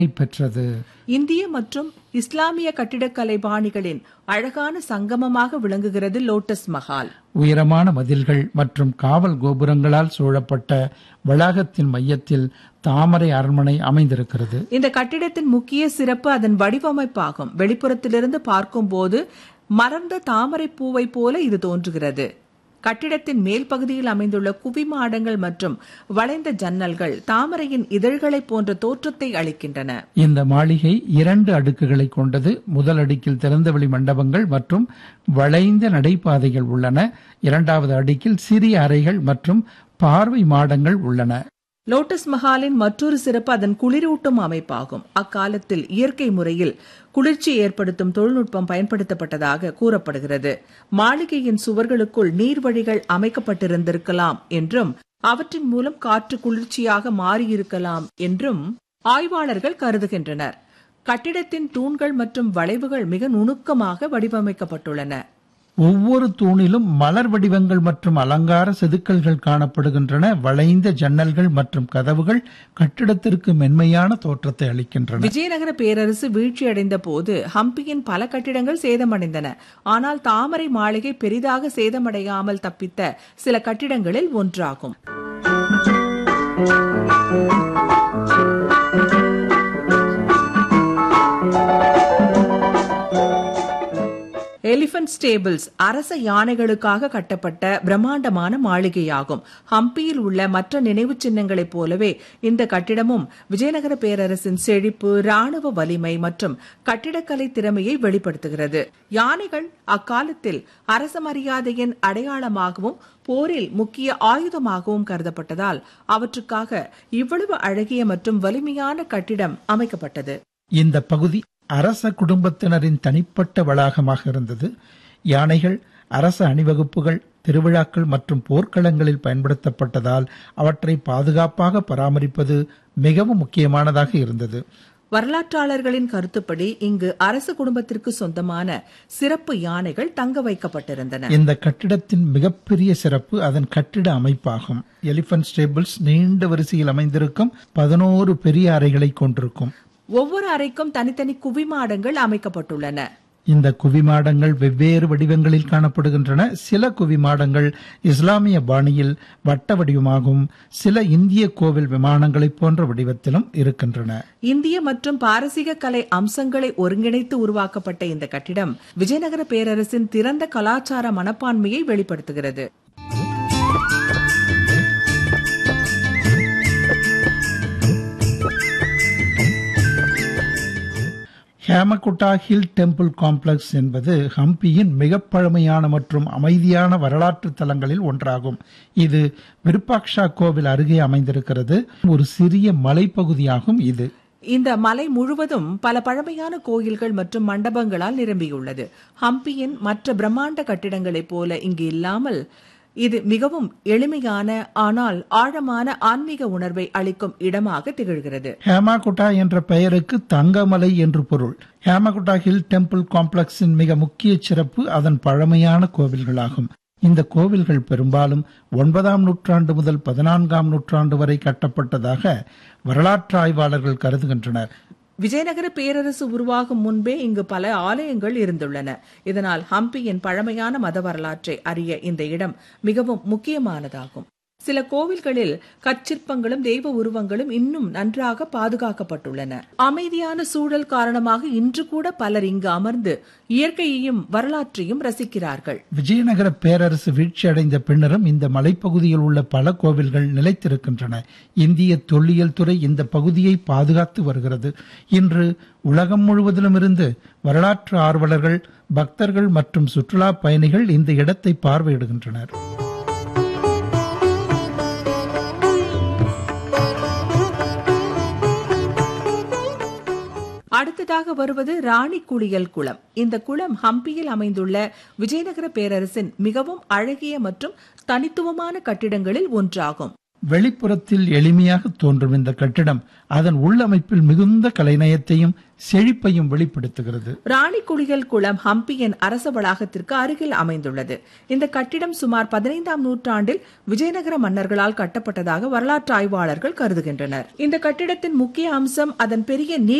பெற்றது இந்திய மற்றும் இஸ்லாமிய கட்டிடக்கலை பாணிகளின் அழகான சங்கமமாக விளங்குகிறது லோட்டஸ் மஹால் உயரமான மதில்கள் மற்றும் காவல் கோபுரங்களால் சூழப்பட்ட வளாகத்தின் மையத்தில் தாமரை அரண்மனை அமைந்திருக்கிறது இந்த கட்டிடத்தின் முக்கிய சிறப்பு அதன் வடிவமைப்பாகும் வெளிப்புறத்திலிருந்து பார்க்கும்போது மலர்ந்த தாமரை பூவை போல இது தோன்றுகிறது கட்டிடத்தின் மேல் பகுதியில் அமைந்துள்ள குவிமாடங்கள் மற்றும் வளைந்த ஜன்னல்கள் தாமரையின் இதழ்களைப் போன்ற தோற்றத்தை அளிக்கின்றன இந்த மாளிகை இரண்டு அடுக்குகளை கொண்டது முதல் அடுக்கில் திறந்தவெளி மண்டபங்கள் மற்றும் வளைந்த நடைபாதைகள் உள்ளன இரண்டாவது அடுக்கில் சிறிய அறைகள் மற்றும் பார்வை மாடங்கள் உள்ளன லோட்டஸ் மஹாலின் மற்றொரு சிறப்பு அதன் குளிரூட்டும் அமைப்பாகும் அக்காலத்தில் இயற்கை முறையில் குளிர்ச்சி ஏற்படுத்தும் தொழில்நுட்பம் பயன்படுத்தப்பட்டதாக கூறப்படுகிறது மாளிகையின் சுவர்களுக்குள் நீர்வழிகள் அமைக்கப்பட்டிருந்திருக்கலாம் என்றும் அவற்றின் மூலம் காற்று குளிர்ச்சியாக மாறியிருக்கலாம் என்றும் ஆய்வாளர்கள் கருதுகின்றனர் கட்டிடத்தின் தூண்கள் மற்றும் வளைவுகள் மிக நுணுக்கமாக வடிவமைக்கப்பட்டுள்ளன ஒவ்வொரு தூணிலும் மலர் வடிவங்கள் மற்றும் அலங்கார செதுக்கல்கள் காணப்படுகின்றன வளைந்த ஜன்னல்கள் மற்றும் கதவுகள் கட்டிடத்திற்கு மென்மையான தோற்றத்தை அளிக்கின்றன விஜயநகர பேரரசு வீழ்ச்சியடைந்த போது ஹம்பியின் பல கட்டிடங்கள் சேதமடைந்தன ஆனால் தாமரை மாளிகை பெரிதாக சேதமடையாமல் தப்பித்த சில கட்டிடங்களில் ஒன்றாகும் எலிபென்ட் ஸ்டேபிள்ஸ் அரச யானைகளுக்காக கட்டப்பட்ட பிரம்மாண்டமான மாளிகையாகும் ஹம்பியில் உள்ள மற்ற நினைவு சின்னங்களைப் போலவே இந்த கட்டிடமும் விஜயநகர பேரரசின் செழிப்பு ராணுவ வலிமை மற்றும் கட்டிடக்கலை திறமையை வெளிப்படுத்துகிறது யானைகள் அக்காலத்தில் அரச மரியாதையின் அடையாளமாகவும் போரில் முக்கிய ஆயுதமாகவும் கருதப்பட்டதால் அவற்றுக்காக இவ்வளவு அழகிய மற்றும் வலிமையான கட்டிடம் அமைக்கப்பட்டது இந்த பகுதி அரச குடும்பத்தினரின் தனிப்பட்ட வளாகமாக இருந்தது யானைகள் அரச அணிவகுப்புகள் திருவிழாக்கள் மற்றும் போர்க்களங்களில் பயன்படுத்தப்பட்டதால் அவற்றை பாதுகாப்பாக பராமரிப்பது மிகவும் முக்கியமானதாக இருந்தது வரலாற்றாளர்களின் கருத்துப்படி இங்கு அரச குடும்பத்திற்கு சொந்தமான சிறப்பு யானைகள் தங்க வைக்கப்பட்டிருந்தன இந்த கட்டிடத்தின் மிகப்பெரிய சிறப்பு அதன் கட்டிட அமைப்பாகும் எலிபென்ட் ஸ்டேபிள்ஸ் நீண்ட வரிசையில் அமைந்திருக்கும் பதினோரு பெரிய அறைகளை கொண்டிருக்கும் ஒவ்வொரு அறைக்கும் தனித்தனி குவிமாடங்கள் அமைக்கப்பட்டுள்ளன இந்த குவிமாடங்கள் வெவ்வேறு வடிவங்களில் காணப்படுகின்றன சில குவிமாடங்கள் இஸ்லாமிய பாணியில் வட்ட வடிவமாகவும் சில இந்திய கோவில் விமானங்களைப் போன்ற வடிவத்திலும் இருக்கின்றன இந்திய மற்றும் பாரசீக கலை அம்சங்களை ஒருங்கிணைத்து உருவாக்கப்பட்ட இந்த கட்டிடம் விஜயநகர பேரரசின் திறந்த கலாச்சார மனப்பான்மையை வெளிப்படுத்துகிறது ஹேமகுட்டா ஹில் டெம்பிள் காம்ப்ளெக்ஸ் என்பது ஹம்பியின் மிக பழமையான மற்றும் அமைதியான வரலாற்று தலங்களில் ஒன்றாகும் இது விருப்பாக்ஷா கோவில் அருகே அமைந்திருக்கிறது ஒரு சிறிய மலைப்பகுதியாகும் இது இந்த மலை முழுவதும் பல பழமையான கோயில்கள் மற்றும் மண்டபங்களால் நிரம்பியுள்ளது ஹம்பியின் மற்ற பிரம்மாண்ட கட்டிடங்களைப் போல இங்கு இல்லாமல் இது மிகவும் எளிமையான ஆனால் ஆழமான ஆன்மீக உணர்வை அளிக்கும் இடமாக திகழ்கிறது ஹேமாகுட்டா என்ற பெயருக்கு தங்கமலை என்று பொருள் ஹேமகுட்டா ஹில் டெம்பிள் காம்ப்ளெக்ஸின் மிக முக்கிய சிறப்பு அதன் பழமையான கோவில்களாகும் இந்த கோவில்கள் பெரும்பாலும் ஒன்பதாம் நூற்றாண்டு முதல் பதினான்காம் நூற்றாண்டு வரை கட்டப்பட்டதாக வரலாற்று ஆய்வாளர்கள் கருதுகின்றனர் விஜயநகர பேரரசு உருவாகும் முன்பே இங்கு பல ஆலயங்கள் இருந்துள்ளன இதனால் ஹம்பியின் பழமையான மத வரலாற்றை அறிய இந்த இடம் மிகவும் முக்கியமானதாகும் சில கோவில்களில் கற்சிற்பங்களும் தெய்வ உருவங்களும் இன்னும் நன்றாக பாதுகாக்கப்பட்டுள்ளன அமைதியான சூழல் காரணமாக இன்று கூட பலர் இங்கு அமர்ந்து இயற்கையையும் வரலாற்றையும் ரசிக்கிறார்கள் விஜயநகர பேரரசு வீழ்ச்சியடைந்த பின்னரும் இந்த மலைப்பகுதியில் உள்ள பல கோவில்கள் நிலைத்திருக்கின்றன இந்திய தொல்லியல் துறை இந்த பகுதியை பாதுகாத்து வருகிறது இன்று உலகம் முழுவதிலும் இருந்து வரலாற்று ஆர்வலர்கள் பக்தர்கள் மற்றும் சுற்றுலா பயணிகள் இந்த இடத்தை பார்வையிடுகின்றனர் அடுத்ததாக வருவது ராணி குளியல் குளம் இந்த குளம் ஹம்பியில் அமைந்துள்ள விஜயநகர பேரரசின் மிகவும் அழகிய மற்றும் தனித்துவமான கட்டிடங்களில் ஒன்றாகும் வெளிப்புறத்தில் எளிமையாக தோன்றும் இந்த கட்டிடம் அதன் உள்ளமைப்பில் மிகுந்த கலைநயத்தையும் செழிப்பையும் வெளிப்படுத்துகிறது ராணிக்குளியல் குளம் ஹம்பியின் அரச வளாகத்திற்கு அருகில் அமைந்துள்ளது இந்த கட்டிடம் சுமார் பதினைந்தாம் நூற்றாண்டில் விஜயநகர மன்னர்களால் கட்டப்பட்டதாக வரலாற்று ஆய்வாளர்கள் கருதுகின்றனர் இந்த கட்டிடத்தின் முக்கிய அம்சம் அதன் பெரிய நீர்